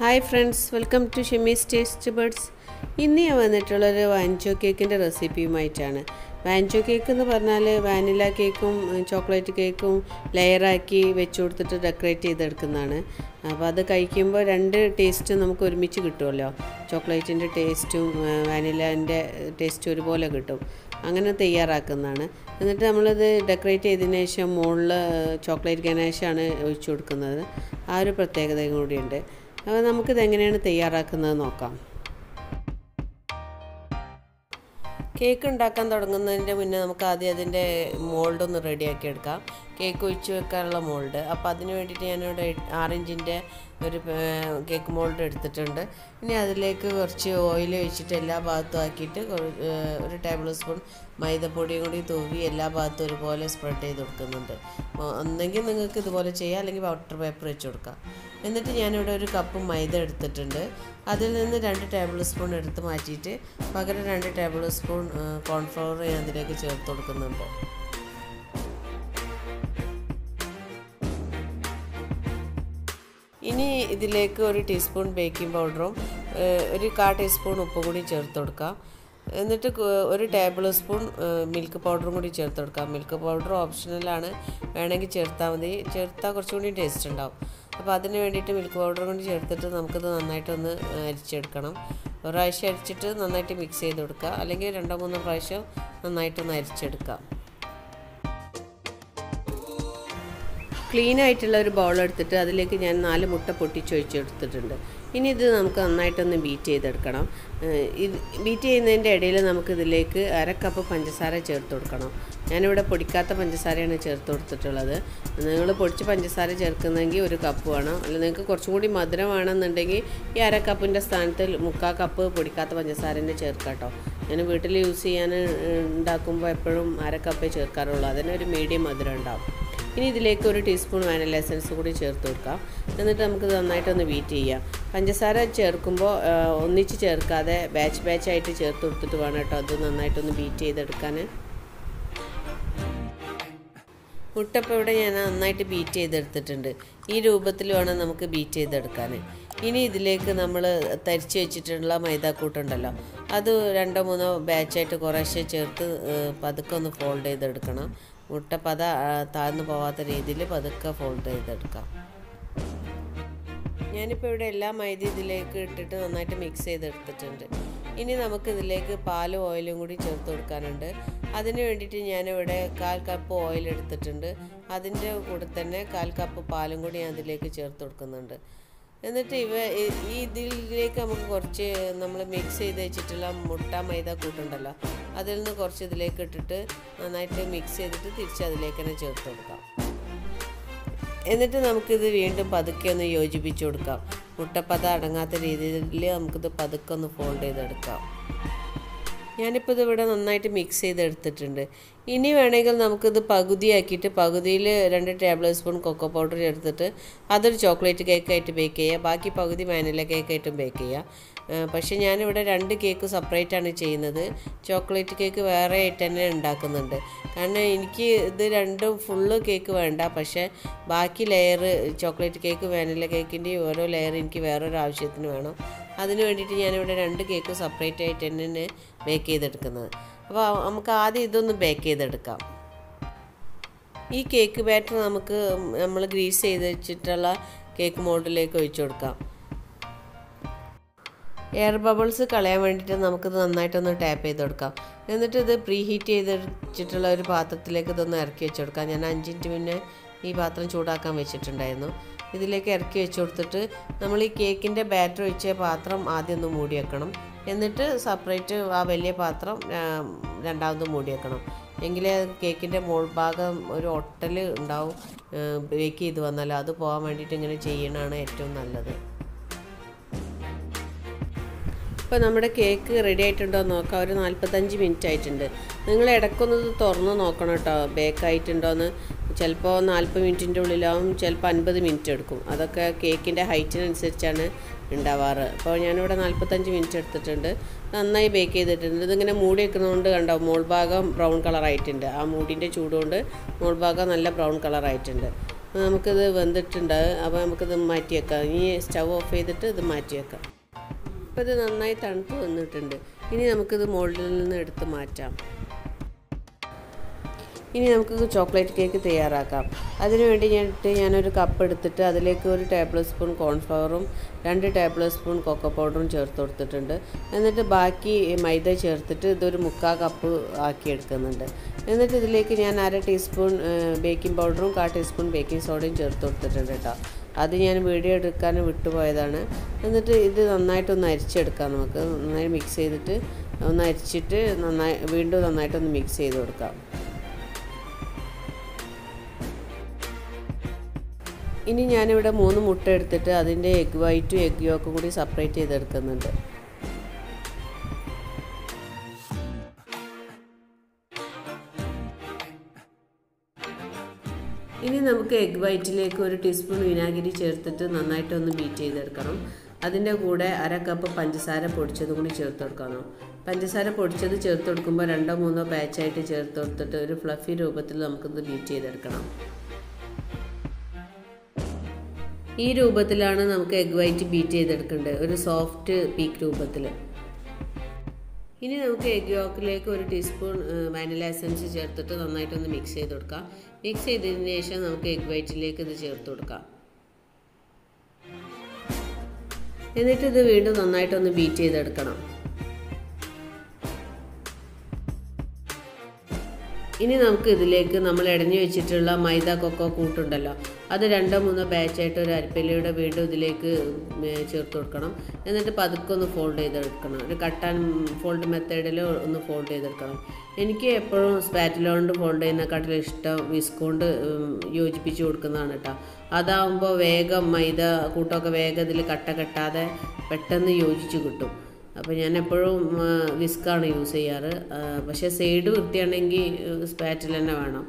hi friends welcome to Shimi's taste buds ഇന്ന് ഞാൻ വന്നിട്ടുള്ളൊരു വാൻചോ കേക്കിൻ്റെ റെസിപ്പിയുമായിട്ടാണ് വാൻചോ കേക്ക് എന്ന് പറഞ്ഞാൽ വാനില കേക്കും ചോക്ലേറ്റ് കേക്കും ലെയറാക്കി വെച്ച് കൊടുത്തിട്ട് ഡെക്കറേറ്റ് ചെയ്തെടുക്കുന്നതാണ് അപ്പോൾ അത് കഴിക്കുമ്പോൾ രണ്ട് ടേസ്റ്റും നമുക്ക് ഒരുമിച്ച് കിട്ടുമല്ലോ ചോക്ലേറ്റിൻ്റെ ടേസ്റ്റും വാനിലേൻ്റെ ടേസ്റ്റും ഒരുപോലെ കിട്ടും അങ്ങനെ തയ്യാറാക്കുന്നതാണ് എന്നിട്ട് നമ്മളിത് ഡെക്കറേറ്റ് ചെയ്തതിന് ശേഷം മുകളിൽ ചോക്ലേറ്റ് ഗണേശാണ് ഒഴിച്ചു കൊടുക്കുന്നത് ആ ഒരു പ്രത്യേകതയും കൂടിയുണ്ട് അപ്പോൾ നമുക്കിത് എങ്ങനെയാണ് തയ്യാറാക്കുന്നത് നോക്കാം കേക്ക് ഉണ്ടാക്കാൻ തുടങ്ങുന്നതിൻ്റെ മുന്നേ നമുക്ക് ആദ്യം അതിൻ്റെ മോൾഡ് ഒന്ന് റെഡിയാക്കി എടുക്കാം കേക്ക് ഒഴിച്ച് വെക്കാനുള്ള മോൾഡ് അപ്പോൾ അതിന് വേണ്ടിയിട്ട് ഞാനിവിടെ ആറിഞ്ചിൻ്റെ ഒരു കേക്ക് മോൾഡ് എടുത്തിട്ടുണ്ട് ഇനി അതിലേക്ക് കുറച്ച് ഓയിൽ ഒഴിച്ചിട്ട് എല്ലാ ഭാഗത്തും ആക്കിയിട്ട് ഒരു ടേബിൾ സ്പൂൺ മൈദപ്പൊടിയും കൂടി തൂവി എല്ലാ ഭാഗത്തും ഒരുപോലെ സ്പ്രെഡ് ചെയ്ത് കൊടുക്കുന്നുണ്ട് ഒന്നെങ്കിൽ നിങ്ങൾക്ക് ഇതുപോലെ ചെയ്യാം അല്ലെങ്കിൽ ബട്ടർ പേപ്പർ വെച്ച് കൊടുക്കാം എന്നിട്ട് ഞാനിവിടെ ഒരു കപ്പ് മൈദ എടുത്തിട്ടുണ്ട് അതിൽ നിന്ന് രണ്ട് ടേബിൾ സ്പൂൺ എടുത്ത് മാറ്റിയിട്ട് പകരം രണ്ട് ടേബിൾ സ്പൂൺ കോൺഫ്ലവർ ഞാൻ അതിലേക്ക് ചേർത്ത് കൊടുക്കുന്നുണ്ട് ഇനി ഇതിലേക്ക് ഒരു ടീസ്പൂൺ ബേക്കിംഗ് പൗഡറും ഒരു കാ ടീസ്പൂൺ ഉപ്പ് കൂടി ചേർത്ത് കൊടുക്കാം എന്നിട്ട് ഒരു ടേബിൾ സ്പൂൺ മിൽക്ക് പൗഡറും കൂടി ചേർത്ത് കൊടുക്കാം മിൽക്ക് പൗഡർ ഓപ്ഷണലാണ് വേണമെങ്കിൽ ചേർത്താൽ മതി ചേർത്താൽ കുറച്ചും കൂടി ടേസ്റ്റ് ഉണ്ടാവും അപ്പോൾ അതിന് വേണ്ടിയിട്ട് മിൽക്ക് പൗഡർ കൊണ്ട് ചേർത്തിട്ട് നമുക്കിത് നന്നായിട്ടൊന്ന് അരിച്ചെടുക്കണം ഒരു പ്രാവശ്യം അരിച്ചിട്ട് നന്നായിട്ട് മിക്സ് ചെയ്ത് കൊടുക്കുക അല്ലെങ്കിൽ രണ്ടോ മൂന്നോ പ്രാവശ്യം നന്നായിട്ടൊന്ന് അരിച്ചെടുക്കാം ക്ലീൻ ആയിട്ടുള്ള ഒരു ബൗൾ എടുത്തിട്ട് അതിലേക്ക് ഞാൻ നാല് മുട്ട പൊട്ടിച്ചൊഴിച്ചെടുത്തിട്ടുണ്ട് ഇനി ഇത് നമുക്ക് നന്നായിട്ടൊന്ന് ബീറ്റ് ചെയ്തെടുക്കണം ഇത് ബീറ്റ് ചെയ്യുന്നതിൻ്റെ ഇടയിൽ നമുക്ക് ഇതിലേക്ക് അര കപ്പ് പഞ്ചസാര ചേർത്ത് കൊടുക്കണം ഞാനിവിടെ പൊടിക്കാത്ത പഞ്ചസാരയാണ് ചേർത്ത് കൊടുത്തിട്ടുള്ളത് നിങ്ങൾ പൊടിച്ച പഞ്ചസാര ചേർക്കുന്നെങ്കിൽ ഒരു കപ്പ് വേണം അല്ല നിങ്ങൾക്ക് കുറച്ചും കൂടി മധുരം വേണമെന്നുണ്ടെങ്കിൽ ഈ അര കപ്പിൻ്റെ സ്ഥാനത്ത് മുക്കാൽ കപ്പ് പൊടിക്കാത്ത പഞ്ചസാരൻ്റെ ചേർക്കാം കേട്ടോ ഞാൻ വീട്ടിൽ യൂസ് ചെയ്യാൻ ഉണ്ടാക്കുമ്പോൾ എപ്പോഴും അര കപ്പേ ചേർക്കാറുള്ളൂ അതിന് ഒരു മീഡിയം മധുരം ഉണ്ടാവും ഇനി ഇതിലേക്ക് ഒരു ടീസ്പൂൺ വാനില എസൻസ് കൂടി ചേർത്ത് കൊടുക്കാം എന്നിട്ട് നമുക്ക് നന്നായിട്ടൊന്ന് ബീറ്റ് ചെയ്യാം പഞ്ചസാര ചേർക്കുമ്പോൾ ഒന്നിച്ച് ചേർക്കാതെ ബാച്ച് ബാച്ച് ആയിട്ട് ചേർത്ത് കൊടുത്തിട്ട് വേണം കേട്ടോ അത് നന്നായിട്ടൊന്ന് ബീറ്റ് ചെയ്തെടുക്കാൻ മുട്ടപ്പം ഇവിടെ ഞാൻ നന്നായിട്ട് ബീറ്റ് ചെയ്തെടുത്തിട്ടുണ്ട് ഈ രൂപത്തിൽ വേണം നമുക്ക് ബീറ്റ് ചെയ്തെടുക്കാൻ ഇനി ഇതിലേക്ക് നമ്മൾ തരിച്ച് വെച്ചിട്ടുള്ള മൈദാക്കൂട്ടുണ്ടല്ലോ അത് രണ്ടോ മൂന്നോ ബാച്ചായിട്ട് കുറേശ്ശെ ചേർത്ത് പതുക്കെ ഒന്ന് ഫോൾഡ് ചെയ്തെടുക്കണം മുട്ട പത താഴ്ന്നു പോവാത്ത രീതിയിൽ പതുക്കെ ഫോൾഡ് ചെയ്തെടുക്കാം ഞാനിപ്പോൾ ഇവിടെ എല്ലാ മൈദ ഇതിലേക്ക് ഇട്ടിട്ട് നന്നായിട്ട് മിക്സ് ചെയ്തെടുത്തിട്ടുണ്ട് ഇനി നമുക്ക് ഇതിലേക്ക് പാലും ഓയിലും കൂടി ചേർത്ത് കൊടുക്കാനുണ്ട് അതിന് വേണ്ടിയിട്ട് ഞാനിവിടെ കാൽ കപ്പ് ഓയിൽ എടുത്തിട്ടുണ്ട് അതിൻ്റെ കൂടെ തന്നെ കാൽ കപ്പ് പാലും കൂടി ഞാൻ അതിലേക്ക് ചേർത്ത് കൊടുക്കുന്നുണ്ട് എന്നിട്ട് ഇവ ഈ ഇതിലേക്ക് നമുക്ക് കുറച്ച് നമ്മൾ മിക്സ് ചെയ്ത് വെച്ചിട്ടുള്ള മുട്ട മൈദ കൂട്ടുണ്ടല്ലോ അതിൽ നിന്ന് കുറച്ച് ഇതിലേക്ക് ഇട്ടിട്ട് നന്നായിട്ട് മിക്സ് ചെയ്തിട്ട് തിരിച്ച് അതിലേക്ക് തന്നെ ചേർത്ത് കൊടുക്കാം എന്നിട്ട് നമുക്കിത് വീണ്ടും പതുക്കെ ഒന്ന് യോജിപ്പിച്ച് കൊടുക്കാം മുട്ടപ്പത അടങ്ങാത്ത രീതിയിൽ നമുക്കിത് പതുക്കെ ഒന്ന് ഫോൾഡ് ചെയ്തെടുക്കാം ഞാനിപ്പോൾ ഇത് ഇവിടെ നന്നായിട്ട് മിക്സ് ചെയ്തെടുത്തിട്ടുണ്ട് ഇനി വേണമെങ്കിൽ നമുക്കിത് പകുതിയാക്കിയിട്ട് പകുതിയിൽ രണ്ട് ടേബിൾ സ്പൂൺ കൊക്കോ പൗഡർ ചേർത്തിട്ട് അതൊരു ചോക്ലേറ്റ് കേക്കായിട്ട് ബേക്ക് ചെയ്യുക ബാക്കി പകുതി വാനില കേക്കായിട്ടും ബേക്ക് ചെയ്യുക പക്ഷേ ഞാനിവിടെ രണ്ട് കേക്ക് സെപ്പറേറ്റ് ആണ് ചെയ്യുന്നത് ചോക്ലേറ്റ് കേക്ക് വേറെ ആയിട്ട് തന്നെ ഉണ്ടാക്കുന്നുണ്ട് കാരണം എനിക്ക് ഇത് രണ്ടും ഫുള്ള് കേക്ക് വേണ്ട പക്ഷേ ബാക്കി ലെയർ ചോക്ലേറ്റ് കേക്ക് വാനില കേക്കിൻ്റെ ഓരോ ലെയർ എനിക്ക് വേറൊരു ആവശ്യത്തിന് വേണം അതിന് വേണ്ടിയിട്ട് ഞാനിവിടെ രണ്ട് കേക്ക് സെപ്പറേറ്റ് ആയിട്ട് തന്നെ ബേക്ക് ചെയ്തെടുക്കുന്നത് അപ്പോൾ നമുക്ക് ആദ്യം ഇതൊന്ന് ബേക്ക് ചെയ്തെടുക്കാം ഈ കേക്ക് ബാറ്റർ നമുക്ക് നമ്മൾ ഗ്രീസ് ചെയ്ത് വെച്ചിട്ടുള്ള കേക്ക് മോൾഡിലേക്ക് ഒഴിച്ചു കൊടുക്കാം എയർ ബബിൾസ് കളയാൻ വേണ്ടിയിട്ട് നമുക്കിത് നന്നായിട്ടൊന്ന് ടാപ്പ് ചെയ്ത് കൊടുക്കാം എന്നിട്ട് ഇത് പ്രീ ഹീറ്റ് ചെയ്ത് വെച്ചിട്ടുള്ള ഒരു പാത്രത്തിലേക്ക് ഇതൊന്ന് ഇറക്കി വെച്ച് കൊടുക്കാം ഞാൻ അഞ്ച് മിനിറ്റ് മുന്നേ ഈ പാത്രം ചൂടാക്കാൻ വെച്ചിട്ടുണ്ടായിരുന്നു ഇതിലേക്ക് ഇറക്കി വെച്ച് കൊടുത്തിട്ട് നമ്മൾ ഈ കേക്കിൻ്റെ ബാറ്റർ ഒഴിച്ച പാത്രം ആദ്യം ഒന്ന് മൂടി വെക്കണം എന്നിട്ട് സെപ്പറേറ്റ് ആ വലിയ പാത്രം രണ്ടാമത് മൂടി വെക്കണം എങ്കിലേ കേക്കിൻ്റെ മോൾ ഭാഗം ഒരു ഒട്ടൽ ഉണ്ടാവും ബേക്ക് ചെയ്ത് വന്നാൽ അത് പോകാൻ വേണ്ടിയിട്ട് ഇങ്ങനെ ചെയ്യണതാണ് ഏറ്റവും നല്ലത് ഇപ്പോൾ നമ്മുടെ കേക്ക് റെഡി ആയിട്ടുണ്ടോ എന്ന് നോക്കാം ഒരു നാൽപ്പത്തഞ്ച് മിനിറ്റ് ആയിട്ടുണ്ട് നിങ്ങൾ ഇടയ്ക്കൊന്ന് തുറന്ന് നോക്കണം കേട്ടോ ബേക്ക് ആയിട്ടുണ്ടോയെന്ന് ചിലപ്പോൾ നാൽപ്പത് മിനിറ്റിൻ്റെ ഉള്ളിലാവും ചിലപ്പോൾ അൻപത് മിനിറ്റ് എടുക്കും അതൊക്കെ കേക്കിൻ്റെ ഹൈറ്റിനനുസരിച്ചാണ് ഉണ്ടാവാറ് അപ്പോൾ ഞാനിവിടെ നാൽപ്പത്തഞ്ച് മിനിറ്റ് എടുത്തിട്ടുണ്ട് നന്നായി ബേക്ക് ചെയ്തിട്ടുണ്ട് ഇതിങ്ങനെ മൂടി വെക്കുന്നതുകൊണ്ട് കണ്ടോ മോൾ ഭാഗം ബ്രൗൺ കളറായിട്ടുണ്ട് ആ മൂടിൻ്റെ ചൂടുകൊണ്ട് മോൾ ഭാഗം നല്ല ബ്രൗൺ കളറായിട്ടുണ്ട് നമുക്കിത് വെന്തിട്ടുണ്ട് അപ്പോൾ നമുക്കിത് മാറ്റി വെക്കാം ഇനി സ്റ്റവ് ഓഫ് ചെയ്തിട്ട് ഇത് മാറ്റി വെക്കാം അപ്പോൾ ഇത് നന്നായി തണുപ്പ് വന്നിട്ടുണ്ട് ഇനി നമുക്കിത് മോൾഡിൽ നിന്ന് എടുത്ത് മാറ്റാം ഇനി നമുക്ക് ചോക്ലേറ്റ് കേക്ക് തയ്യാറാക്കാം അതിന് വേണ്ടി ഞാനിട്ട് ഞാനൊരു കപ്പ് എടുത്തിട്ട് അതിലേക്ക് ഒരു ടേബിൾ സ്പൂൺ കോൺഫ്ലവറും രണ്ട് ടേബിൾ സ്പൂൺ കൊക്കോ പൗഡറും ചേർത്ത് കൊടുത്തിട്ടുണ്ട് എന്നിട്ട് ബാക്കി മൈദ ചേർത്തിട്ട് ഇതൊരു മുക്കാ കപ്പ് ആക്കി എടുക്കുന്നുണ്ട് എന്നിട്ട് ഇതിലേക്ക് ഞാൻ അര ടീസ്പൂൺ ബേക്കിംഗ് പൗഡറും കാ ടീസ്പൂൺ ബേക്കിംഗ് സോഡയും ചേർത്ത് കൊടുത്തിട്ടുണ്ട് കേട്ടോ അത് ഞാൻ വീഡിയോ എടുക്കാൻ വിട്ടുപോയതാണ് എന്നിട്ട് ഇത് നന്നായിട്ടൊന്ന് അരിച്ചെടുക്കാം നമുക്ക് നന്നായി മിക്സ് ചെയ്തിട്ട് ഒന്ന് അരിച്ചിട്ട് നന്നായി വീണ്ടും നന്നായിട്ടൊന്ന് മിക്സ് ചെയ്ത് കൊടുക്കാം ഇനി ഞാനിവിടെ മൂന്ന് മുട്ട എടുത്തിട്ട് അതിൻ്റെ എഗ് വൈറ്റും എഗ് യോക്കും കൂടി സെപ്പറേറ്റ് ചെയ്തെടുക്കുന്നുണ്ട് ഇനി നമുക്ക് എഗ് വൈറ്റിലേക്ക് ഒരു ടീസ്പൂൺ വിനാഗിരി ചേർത്തിട്ട് നന്നായിട്ടൊന്ന് ബീറ്റ് ചെയ്തെടുക്കണം അതിൻ്റെ കൂടെ അര കപ്പ് പഞ്ചസാര പൊടിച്ചതും കൂടി ചേർത്ത് കൊടുക്കണം പഞ്ചസാര പൊടിച്ചത് ചേർത്ത് കൊടുക്കുമ്പോൾ രണ്ടോ മൂന്നോ ബാച്ചായിട്ട് ചേർത്ത് കൊടുത്തിട്ട് ഒരു ഫ്ലഫി രൂപത്തിൽ നമുക്കിത് ബീറ്റ് ചെയ്തെടുക്കണം ഈ രൂപത്തിലാണ് നമുക്ക് എഗ് വൈറ്റ് ബീറ്റ് ചെയ്തെടുക്കേണ്ടത് ഒരു സോഫ്റ്റ് പീക്ക് രൂപത്തിൽ ഇനി നമുക്ക് എഗ് യോക്കിലേക്ക് ഒരു ടീസ്പൂൺ വാനില എസൻസ് ചേർത്തിട്ട് നന്നായിട്ടൊന്ന് മിക്സ് ചെയ്ത് കൊടുക്കാം മിക്സ് ചെയ്തതിന് ശേഷം നമുക്ക് എഗ് വൈറ്റിലേക്ക് ഇത് ചേർത്ത് കൊടുക്കാം എന്നിട്ട് ഇത് വീണ്ടും നന്നായിട്ടൊന്ന് ബീറ്റ് ചെയ്തെടുക്കണം ഇനി നമുക്ക് ഇതിലേക്ക് നമ്മൾ ഇടഞ്ഞു വെച്ചിട്ടുള്ള മൈദ കൊക്കോ കൂട്ടുണ്ടല്ലോ അത് രണ്ടോ മൂന്നോ ബാച്ചായിട്ട് ഒരു അരിപ്പയിലൂടെ വീണ്ടും ഇതിലേക്ക് ചേർത്ത് കൊടുക്കണം എന്നിട്ട് പതുക്കെ ഒന്ന് ഫോൾഡ് ചെയ്തെടുക്കണം ഒരു കട്ടാൻ ഫോൾഡ് മെത്തേഡിൽ ഒന്ന് ഫോൾഡ് ചെയ്തെടുക്കണം എനിക്ക് എപ്പോഴും സ്പാറ്റില കൊണ്ട് ഫോൾഡ് ചെയ്യുന്നതിനെക്കാട്ടിലും ഇഷ്ടം വിസ്കോണ്ട് യോജിപ്പിച്ച് കൊടുക്കുന്നതാണ് കേട്ടോ അതാവുമ്പോൾ വേഗം മൈദ കൂട്ടമൊക്കെ വേഗം ഇതിൽ കട്ട കെട്ടാതെ പെട്ടെന്ന് യോജിച്ച് കിട്ടും അപ്പോൾ ഞാൻ എപ്പോഴും വിസ്കാണ് യൂസ് ചെയ്യാറ് പക്ഷേ സൈഡ് വൃത്തിയാണെങ്കിൽ സ്പാറ്റിൽ തന്നെ വേണം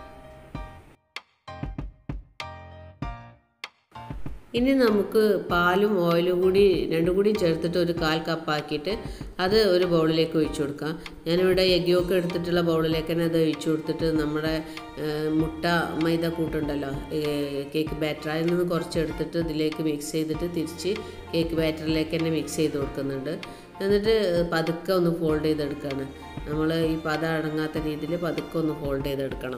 ഇനി നമുക്ക് പാലും ഓയിലും കൂടി രണ്ടും കൂടി ചേർത്തിട്ട് ഒരു കാൽ കപ്പാക്കിയിട്ട് അത് ഒരു ബൗളിലേക്ക് ഒഴിച്ചു കൊടുക്കാം ഞാനിവിടെ എഗ്ഗൊക്കെ എടുത്തിട്ടുള്ള ബൗളിലേക്ക് തന്നെ അത് ഒഴിച്ചു കൊടുത്തിട്ട് നമ്മുടെ മുട്ട മൈദ കൂട്ടുണ്ടല്ലോ കേക്ക് ബാറ്റർ അതിൽ നിന്ന് കുറച്ച് എടുത്തിട്ട് ഇതിലേക്ക് മിക്സ് ചെയ്തിട്ട് തിരിച്ച് കേക്ക് ബാറ്ററിലേക്ക് തന്നെ മിക്സ് ചെയ്ത് കൊടുക്കുന്നുണ്ട് എന്നിട്ട് പതുക്കെ ഒന്ന് ഫോൾഡ് ചെയ്തെടുക്കുകയാണ് നമ്മൾ ഈ പദം അടങ്ങാത്ത രീതിയിൽ പതുക്കെ ഒന്ന് ഫോൾഡ് ചെയ്തെടുക്കണം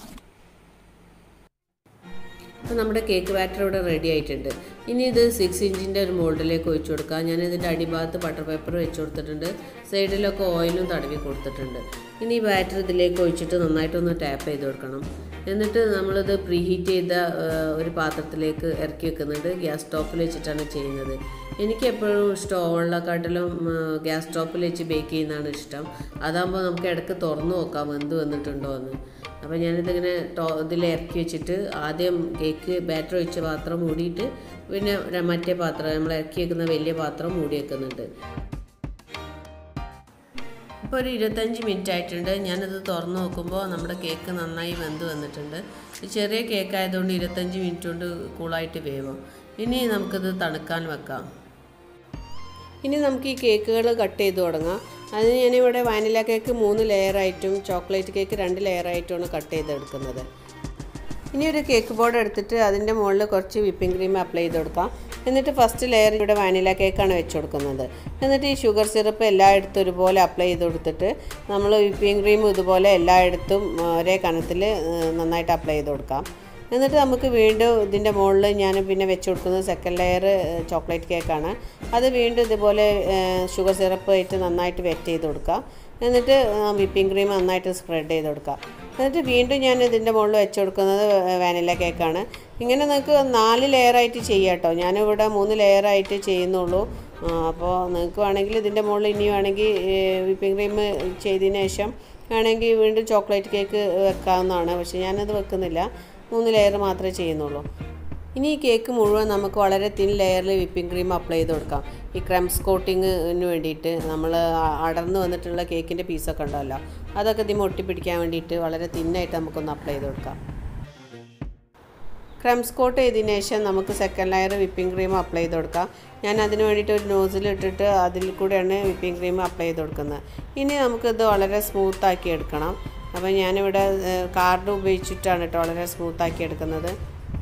അപ്പോൾ നമ്മുടെ കേക്ക് ബാറ്റർ ഇവിടെ റെഡി ആയിട്ടുണ്ട് ഇനി ഇത് സിക്സ് ഇഞ്ചിൻ്റെ ഒരു മോൾഡിലേക്ക് ഒഴിച്ചു കൊടുക്കാം ഞാൻ ഇതിൻ്റെ അടിഭാഗത്ത് ബട്ടർ പേപ്പർ വെച്ച് കൊടുത്തിട്ടുണ്ട് സൈഡിലൊക്കെ ഓയിലും തടവി കൊടുത്തിട്ടുണ്ട് ഇനി ഈ ബാറ്റർ ഇതിലേക്ക് ഒഴിച്ചിട്ട് നന്നായിട്ടൊന്ന് ടാപ്പ് ചെയ്ത് കൊടുക്കണം എന്നിട്ട് നമ്മളിത് പ്രീ ഹീറ്റ് ചെയ്ത ഒരു പാത്രത്തിലേക്ക് ഇറക്കി വെക്കുന്നുണ്ട് ഗ്യാസ് സ്റ്റോപ്പിൽ വെച്ചിട്ടാണ് ചെയ്യുന്നത് എനിക്ക് എപ്പോഴും ഇഷ്ടം ഓവനിലെക്കാട്ടിലും ഗ്യാസ് സ്റ്റോപ്പിൽ വെച്ച് ബേക്ക് ചെയ്യുന്നതാണ് ഇഷ്ടം അതാകുമ്പോൾ നമുക്ക് ഇടയ്ക്ക് തുറന്നു നോക്കാം എന്ത് വന്നിട്ടുണ്ടോ എന്ന് അപ്പോൾ ഞാനിതിങ്ങനെ ടോ ഇതിൽ ഇറക്കി വെച്ചിട്ട് ആദ്യം കേക്ക് ബാറ്റർ ഒഴിച്ച പാത്രം മൂടിയിട്ട് പിന്നെ മറ്റേ പാത്രം നമ്മൾ ഇറക്കി വെക്കുന്ന വലിയ പാത്രം മൂടി വെക്കുന്നുണ്ട് ഇപ്പോൾ ഒരു ഇരുപത്തഞ്ച് മിനിറ്റ് ആയിട്ടുണ്ട് ഞാനത് തുറന്ന് നോക്കുമ്പോൾ നമ്മുടെ കേക്ക് നന്നായി വെന്ത് വന്നിട്ടുണ്ട് ചെറിയ കേക്ക് ആയതുകൊണ്ട് ഇരുപത്തഞ്ച് മിനിറ്റ് കൊണ്ട് കൂളായിട്ട് വേവും ഇനി നമുക്കിത് തണുക്കാൻ വെക്കാം ഇനി നമുക്ക് ഈ കേക്കുകൾ കട്ട് ചെയ്ത് തുടങ്ങാം അതിന് ഞാനിവിടെ വാനില കേക്ക് മൂന്ന് ലെയറായിട്ടും ചോക്ലേറ്റ് കേക്ക് രണ്ട് ലെയറായിട്ടുമാണ് കട്ട് ചെയ്തെടുക്കുന്നത് ഇനി ഒരു കേക്ക് ബോർഡ് എടുത്തിട്ട് അതിൻ്റെ മുകളിൽ കുറച്ച് വിപ്പിംഗ് ക്രീം അപ്ലൈ ചെയ്ത് കൊടുക്കാം എന്നിട്ട് ഫസ്റ്റ് ലെയർ ഇവിടെ വാനില കേക്കാണ് വെച്ച് കൊടുക്കുന്നത് എന്നിട്ട് ഈ ഷുഗർ സിറപ്പ് എല്ലായിടത്തും ഒരുപോലെ അപ്ലൈ ചെയ്ത് കൊടുത്തിട്ട് നമ്മൾ വിപ്പിംഗ് ക്രീം ഇതുപോലെ എല്ലായിടത്തും ഒരേ കനത്തിൽ നന്നായിട്ട് അപ്ലൈ ചെയ്ത് കൊടുക്കാം എന്നിട്ട് നമുക്ക് വീണ്ടും ഇതിൻ്റെ മുകളിൽ ഞാൻ പിന്നെ വെച്ച് കൊടുക്കുന്നത് സെക്കൻഡ് ലെയർ ചോക്ലേറ്റ് കേക്കാണ് അത് വീണ്ടും ഇതുപോലെ ഷുഗർ സിറപ്പ് ആയിട്ട് നന്നായിട്ട് വെറ്റ് ചെയ്ത് കൊടുക്കുക എന്നിട്ട് വിപ്പിംഗ് ക്രീം നന്നായിട്ട് സ്പ്രെഡ് ചെയ്ത് കൊടുക്കുക എന്നിട്ട് വീണ്ടും ഞാൻ ഇതിൻ്റെ മുകളിൽ വെച്ച് കൊടുക്കുന്നത് വാനില കേക്കാണ് ഇങ്ങനെ നിങ്ങൾക്ക് നാല് ലെയറായിട്ട് ചെയ്യാം കേട്ടോ ഞാനിവിടെ മൂന്ന് ലെയറായിട്ട് ചെയ്യുന്നുള്ളൂ അപ്പോൾ നിങ്ങൾക്ക് വേണമെങ്കിൽ ഇതിൻ്റെ മുകളിൽ ഇനി വേണമെങ്കിൽ വിപ്പിംഗ് ക്രീം ചെയ്തതിന് ശേഷം വേണമെങ്കിൽ വീണ്ടും ചോക്ലേറ്റ് കേക്ക് വെക്കാവുന്നതാണ് പക്ഷേ ഞാനത് വെക്കുന്നില്ല മൂന്ന് ലെയർ മാത്രമേ ചെയ്യുന്നുള്ളൂ ഇനി ഈ കേക്ക് മുഴുവൻ നമുക്ക് വളരെ തിൻ ലെയറിൽ വിപ്പിംഗ് ക്രീം അപ്ലൈ ചെയ്ത് കൊടുക്കാം ഈ ക്രംസ് കോട്ടിങ്ങിന് വേണ്ടിയിട്ട് നമ്മൾ അടർന്ന് വന്നിട്ടുള്ള കേക്കിൻ്റെ പീസൊക്കെ ഉണ്ടല്ലോ അതൊക്കെ ഇതിമ ഒട്ടിപ്പിടിക്കാൻ വേണ്ടിയിട്ട് വളരെ തിന്നായിട്ട് നമുക്കൊന്ന് അപ്ലൈ ചെയ്ത് കൊടുക്കാം ക്രംസ് കോട്ട് ചെയ്തതിന് ശേഷം നമുക്ക് second layer whipping cream apply ചെയ്ത് കൊടുക്കാം ഞാൻ അതിന് വേണ്ടിയിട്ട് ഒരു നോസിൽ ഇട്ടിട്ട് അതിൽ കൂടെയാണ് വിപ്പിംഗ് ക്രീം അപ്ലൈ ചെയ്ത് കൊടുക്കുന്നത് ഇനി നമുക്കിത് വളരെ സ്മൂത്താക്കി എടുക്കണം അപ്പോൾ ഞാനിവിടെ കാർഡ് ഉപയോഗിച്ചിട്ടാണ് കേട്ടോ വളരെ സ്മൂത്താക്കി എടുക്കുന്നത്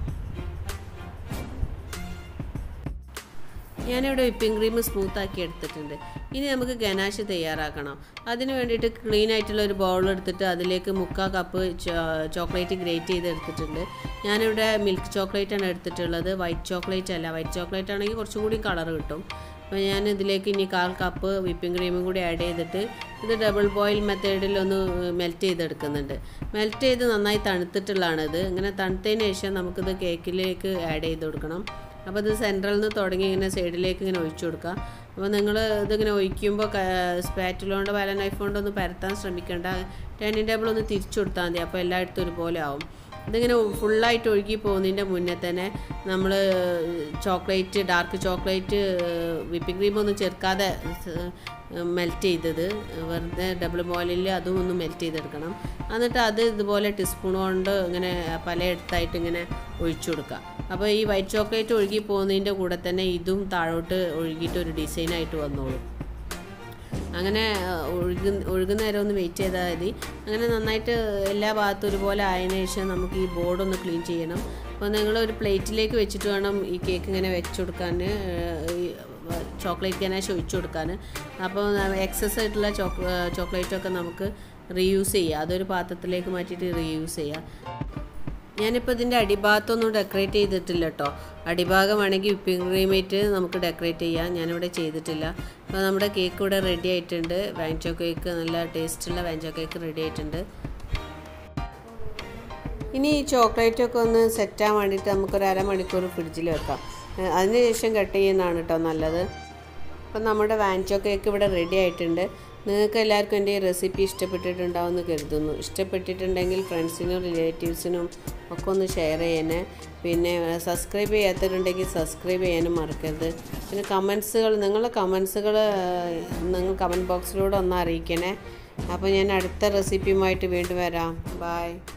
ഞാനിവിടെ വിപ്പിംഗ് ക്രീം സ്മൂത്താക്കി എടുത്തിട്ടുണ്ട് ഇനി നമുക്ക് ഗനാഷ് തയ്യാറാക്കണം അതിന് വേണ്ടിയിട്ട് ക്ലീൻ ആയിട്ടുള്ള ഒരു ബൗൾ എടുത്തിട്ട് അതിലേക്ക് മുക്കാൽ കപ്പ് ചോക്ലേറ്റ് ഗ്രേറ്റ് ചെയ്ത് എടുത്തിട്ടുണ്ട് ഞാനിവിടെ മിൽക്ക് ചോക്ലേറ്റ് ആണ് എടുത്തിട്ടുള്ളത് വൈറ്റ് ചോക്ലേറ്റ് അല്ല വൈറ്റ് ചോക്ലേറ്റ് ആണെങ്കിൽ കുറച്ചും കൂടി കളർ കിട്ടും അപ്പോൾ ഞാൻ ഇതിലേക്ക് ഇനി കാൽ കപ്പ് വിപ്പിംഗ് ക്രീമും കൂടി ആഡ് ചെയ്തിട്ട് ഇത് ഡബിൾ ബോയിൽ മെത്തേഡിൽ ഒന്ന് മെൽറ്റ് ചെയ്തെടുക്കുന്നുണ്ട് മെൽറ്റ് ചെയ്ത് നന്നായി തണുത്തിട്ടുള്ളതാണിത് ഇങ്ങനെ തണുത്തതിന് ശേഷം നമുക്കിത് കേക്കിലേക്ക് ആഡ് ചെയ്ത് കൊടുക്കണം അപ്പോൾ ഇത് സെൻട്രൽ നിന്ന് തുടങ്ങി ഇങ്ങനെ സൈഡിലേക്ക് ഇങ്ങനെ ഒഴിച്ചു കൊടുക്കുക അപ്പോൾ നിങ്ങൾ ഇതിങ്ങനെ ഒഴിക്കുമ്പോൾ സ്പാറ്റിലോണ്ട് വല നൈഫ് കൊണ്ടൊന്ന് പരത്താൻ ശ്രമിക്കേണ്ട ഡൈനിങ് ടേബിൾ ഒന്ന് തിരിച്ചു കൊടുത്താൽ മതി അപ്പോൾ എല്ലായിടത്തും ഒരുപോലെ ആവും ഇതിങ്ങനെ ഫുള്ളായിട്ട് ഒഴുകി പോകുന്നതിൻ്റെ മുന്നേ തന്നെ നമ്മൾ chocolate dark chocolate whipping cream ഒന്നും ചേർക്കാതെ മെൽറ്റ് ചെയ്തത് വെറുതെ ഡബിൾ ബോയിലിൽ അതും ഒന്ന് മെൽറ്റ് ചെയ്തെടുക്കണം എന്നിട്ട് അത് ഇതുപോലെ ടീസ്പൂൺ കൊണ്ട് ഇങ്ങനെ പലയിടത്തായിട്ട് ഇങ്ങനെ ഒഴിച്ചു കൊടുക്കുക അപ്പോൾ ഈ വൈറ്റ് ചോക്ലേറ്റ് ഒഴുകി പോകുന്നതിൻ്റെ കൂടെ തന്നെ ഇതും താഴോട്ട് ഒഴുകിയിട്ട് ഒരു ഡിസൈനായിട്ട് വന്നോളും അങ്ങനെ ഒഴുകു ഒഴുകുന്ന നേരം ഒന്ന് വെയിറ്റ് ചെയ്താൽ മതി അങ്ങനെ നന്നായിട്ട് എല്ലാ ഭാഗത്തും ഒരുപോലെ ആയതിനു ശേഷം നമുക്ക് ഈ ബോർഡ് ഒന്ന് ക്ലീൻ ചെയ്യണം അപ്പോൾ നിങ്ങൾ ഒരു പ്ലേറ്റിലേക്ക് വെച്ചിട്ട് വേണം ഈ കേക്ക് ഇങ്ങനെ വെച്ച് കൊടുക്കാൻ ഈ ചോക്ലേറ്റ് ഗനാശ് ഒഴിച്ചു കൊടുക്കാൻ അപ്പോൾ എക്സസ് ആയിട്ടുള്ള ചോക്ലേ ചോക്ലേറ്റൊക്കെ നമുക്ക് റീയൂസ് ചെയ്യാം അതൊരു പാത്രത്തിലേക്ക് മാറ്റിയിട്ട് റീയൂസ് ചെയ്യാം ഞാനിപ്പോൾ ഇതിൻ്റെ അടിഭാഗത്തൊന്നും ഡെക്കറേറ്റ് ചെയ്തിട്ടില്ല കേട്ടോ അടിഭാഗം വേണമെങ്കിൽ വിപ്പിംഗ് ക്രീമേറ്റ് നമുക്ക് ഡെക്കറേറ്റ് ചെയ്യാം ഞാനിവിടെ ചെയ്തിട്ടില്ല അപ്പോൾ നമ്മുടെ കേക്ക് ഇവിടെ റെഡി ആയിട്ടുണ്ട് വാഞ്ചോ കേക്ക് നല്ല ടേസ്റ്റുള്ള വാഞ്ചോ കേക്ക് റെഡി ആയിട്ടുണ്ട് ഇനി ഈ ചോക്ലേറ്റൊക്കെ ഒന്ന് സെറ്റാൻ വേണ്ടിയിട്ട് നമുക്കൊരു അരമണിക്കൂർ ഫ്രിഡ്ജിൽ വെക്കാം അതിനുശേഷം കട്ട് ചെയ്യുന്നതാണ് കേട്ടോ നല്ലത് അപ്പം നമ്മുടെ വാഞ്ചോ കേക്ക് ഇവിടെ റെഡി ആയിട്ടുണ്ട് നിങ്ങൾക്ക് എല്ലാവർക്കും എൻ്റെ ഈ റെസിപ്പി ഇഷ്ടപ്പെട്ടിട്ടുണ്ടാവുമെന്ന് കരുതുന്നു ഇഷ്ടപ്പെട്ടിട്ടുണ്ടെങ്കിൽ ഫ്രണ്ട്സിനും റിലേറ്റീവ്സിനും ഒക്കെ ഒന്ന് ഷെയർ ചെയ്യണേ പിന്നെ സബ്സ്ക്രൈബ് ചെയ്യാത്തവരുണ്ടെങ്കിൽ സബ്സ്ക്രൈബ് ചെയ്യാനും മറക്കരുത് പിന്നെ കമൻസുകൾ നിങ്ങളുടെ കമൻസുകൾ നിങ്ങൾ കമൻറ്റ് ബോക്സിലൂടെ ഒന്ന് അറിയിക്കണേ അപ്പോൾ ഞാൻ അടുത്ത റെസിപ്പിയുമായിട്ട് വീണ്ടും വരാം ബായ്